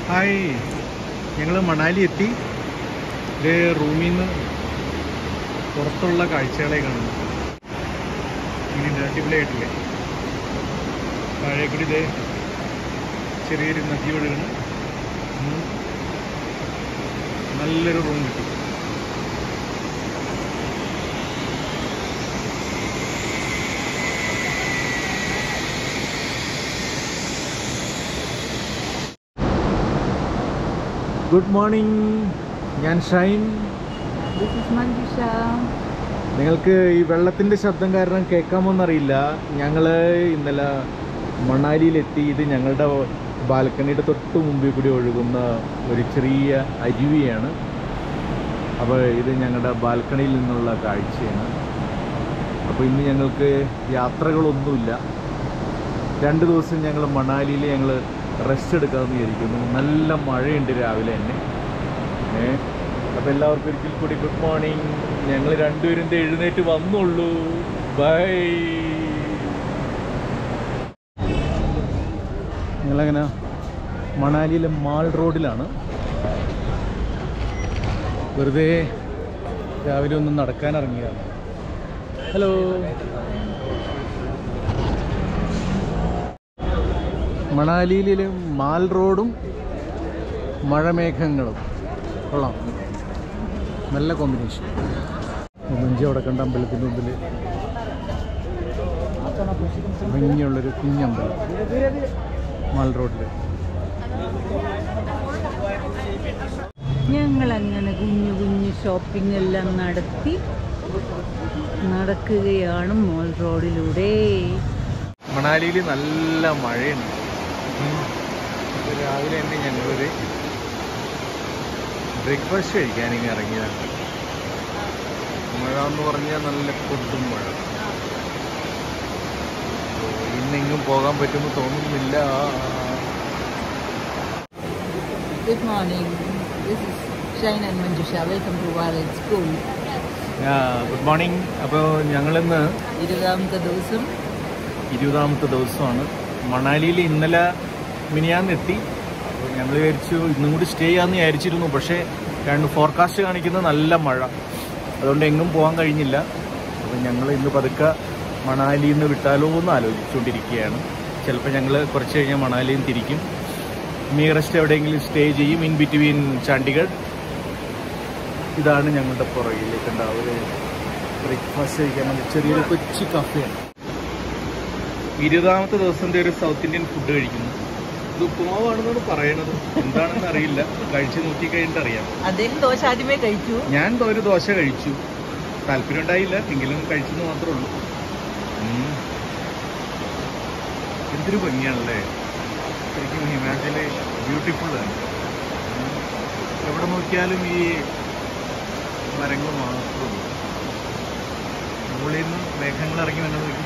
Hi ഞങ്ങൾ മണാലി എത്തി ഇത് റൂമിൽ നിന്ന് പുറത്തുള്ള കാഴ്ചകളെ കാണുന്നു ഇങ്ങനെ അടിപൊളിയായിട്ടില്ലേ താഴേക്കൂടി ഇത് ചെറിയൊരു നദി ഒഴുകണ് ഉം. നല്ലൊരു റൂം കിട്ടി ഗുഡ് മോർണിംഗ് ഞാൻ ഷൈൻ This is Manjusha. നിങ്ങൾക്ക് ഈ വെള്ളത്തിൻ്റെ ശബ്ദം കാരണം കേൾക്കാമോന്നറിയില്ല ഞങ്ങൾ ഇന്നലെ മണാലിയിലെത്തി ഇത് ഞങ്ങളുടെ ബാൽക്കണിയുടെ തൊട്ട് മുമ്പിൽ കൂടി ഒഴുകുന്ന ഒരു ചെറിയ അരുവിയാണ് അപ്പോൾ ഇത് ഞങ്ങളുടെ ബാൽക്കണിയിൽ നിന്നുള്ള കാഴ്ചയാണ് അപ്പോൾ ഇന്ന് ഞങ്ങൾക്ക് യാത്രകളൊന്നുമില്ല രണ്ട് ദിവസം ഞങ്ങൾ മണാലിയിൽ ഞങ്ങൾ റെസ്റ്റ് എടുക്കാമെന്ന് വിചാരിക്കുന്നു നല്ല മഴയുണ്ട് രാവിലെ തന്നെ ഏ അപ്പോൾ എല്ലാവർക്കും ഒരിക്കൽ കൂടി ഗുഡ് മോർണിംഗ് ഞങ്ങൾ രണ്ടുപേരും ദേ എഴുന്നേറ്റ് വന്നുള്ളൂ ബൈ ഞങ്ങളങ്ങനെ മണാലിയിലെ മാൾ റോഡിലാണ് വെറുതെ രാവിലെ ഒന്ന് നടക്കാൻ ഇറങ്ങിയതാണ് ഹലോ മണാലിയിലെ മാൽ റോഡും മഴമേഘങ്ങളും കൊള്ളാം നല്ല കോമ്പിനേഷൻ മഞ്ചി അവിടെ കണ്ട അമ്പലത്തിൻ്റെ മുമ്പിൽ ഭംഗിയുള്ളൊരു കുഞ്ഞമ്പലം മാൾ റോഡിൽ ഞങ്ങൾ അങ്ങനെ കുഞ്ഞു കുഞ്ഞു ഷോപ്പിംഗ് എല്ലാം നടത്തി നടക്കുകയാണ് മോൾ റോഡിലൂടെ മണാലിയിൽ നല്ല മഴയുണ്ട് ഉം. ഇപ്പൊ രാവിലെ തന്നെ ഞങ്ങളൊരു ബ്രേക്ക്ഫാസ്റ്റ് കഴിക്കാൻ ഇങ്ങനെ ഇറങ്ങിയതാണ് മഴ എന്ന് പറഞ്ഞാൽ നല്ല കൊടുത്തും മഴ ഓ, ഇന്നെങ്ങും പോകാൻ പറ്റുമെന്ന് തോന്നുന്നില്ല good morning this is Shine and Manjusha welcome to wallet school good morning അപ്പോൾ ഞങ്ങളിന്ന് ഇരുപതാമത്തെ ദിവസം ഇരുപതാമത്തെ ദിവസമാണ് മണാലിയിൽ ഇന്നലെ മിനിയാന്ന് എത്തി അപ്പോൾ ഞങ്ങൾ വിചാരിച്ചു ഇന്നും കൂടി സ്റ്റേ ചെയ്യാമെന്ന് വിചാരിച്ചിരുന്നു പക്ഷേ രണ്ട് ഫോർകാസ്റ്റ് കാണിക്കുന്നത് നല്ല മഴ അതുകൊണ്ട് എങ്ങും പോകാൻ കഴിഞ്ഞില്ല അപ്പോൾ ഞങ്ങൾ ഇന്ന് പതുക്കെ മണാലിയിൽ നിന്ന് വിട്ടാലോ എന്ന് ആലോചിച്ചുകൊണ്ടിരിക്കുകയാണ് ചിലപ്പോൾ ഞങ്ങൾ കുറച്ച് കഴിഞ്ഞാൽ മണാലിയിൽ നിന്ന് തിരിക്കും നിയറസ്റ്റ് എവിടെയെങ്കിലും സ്റ്റേ ചെയ്യും ഇൻ ബിറ്റ്വീൻ ചണ്ഡീഗഡ് ഇതാണ് ഞങ്ങളുടെ പുറകിലേക്ക് ഉണ്ടാവുക ബ്രേക്ക്ഫാസ്റ്റ് കഴിക്കാൻ വേണ്ടി ചെറിയൊരു കൊച്ചു കഫയാണ് ഇരുപതാമത്തെ ദിവസത്തെ ഒരു സൗത്ത് ഇന്ത്യൻ ഫുഡ് കഴിക്കുന്നു ഇത് ഉപ്പുമാവാണെന്നാണ് പറയണത് എന്താണെന്ന് അറിയില്ല കഴിച്ച് നോക്കി കഴിഞ്ഞിട്ട് അറിയാം അദ്ദേഹം ദോശ ആദ്യമേ കഴിച്ചു ഞാൻ ഒരു ദോശ കഴിച്ചു താല്പര്യം ഉണ്ടായില്ല എങ്കിലും കഴിച്ചെന്ന് മാത്രമേ ഉള്ളൂ ഉം. എന്തൊരു ഭംഗിയാണല്ലേ ശരിക്കും ഹിമാചല് ബ്യൂട്ടിഫുൾ ആണ് ഉം. എവിടെ നോക്കിയാലും ഈ മരങ്ങൾ മാത്രമേ ഉള്ളൂ മുകളിൽ നിന്ന് മേഘങ്ങൾ ഇറങ്ങി വന്നത് നോക്കി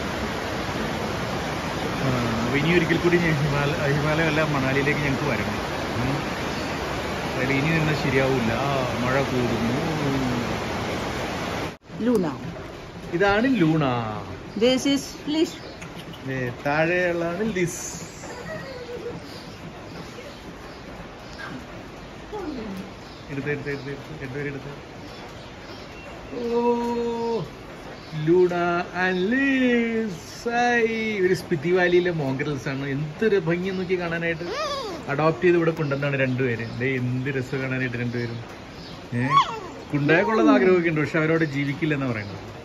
ആ, അപ്പൊ ഇനി ഒരിക്കൽ കൂടി ഞാൻ ഹിമാല ഹിമാലയം അല്ല മണാലിയിലേക്ക് ഞങ്ങൾക്ക് വരണം ഉം. അതിൽ ഇനി നിന്നാൽ ശരിയാവില്ല ആ മഴ കൂടുന്നു ലൂണ ഇതാണ് ലൂണ ദിസ് ഇസ് പ്ലീസ് ദേ, താഴെയുള്ളതാണ് ലിസ് എടുത്ത് എടുത്ത് എടുത്ത് എടുത്ത് രണ്ടുപേരും എടുത്ത് ഓ ലൂണ ആൻഡ് ലിസ് ഹായ്. ഇവര് സ്പിതി വാലിയിലെ മോങ്കരൽസ് ആണ് എന്തൊരു ഭംഗി നോക്കി കാണാനായിട്ട് അഡോപ്റ്റ് ചെയ്ത് ഇവിടെ കൊണ്ടുവന്നാണ് രണ്ടുപേര് ദേ എന്ത് രസം കാണാനായിട്ട് രണ്ടുപേരും ഏഹ് കുണ്ടായക്കുള്ളത് ആഗ്രഹമൊക്കെ ഉണ്ട് പക്ഷെ അവരോട് ജീവിക്കില്ലെന്ന് പറയുന്നത്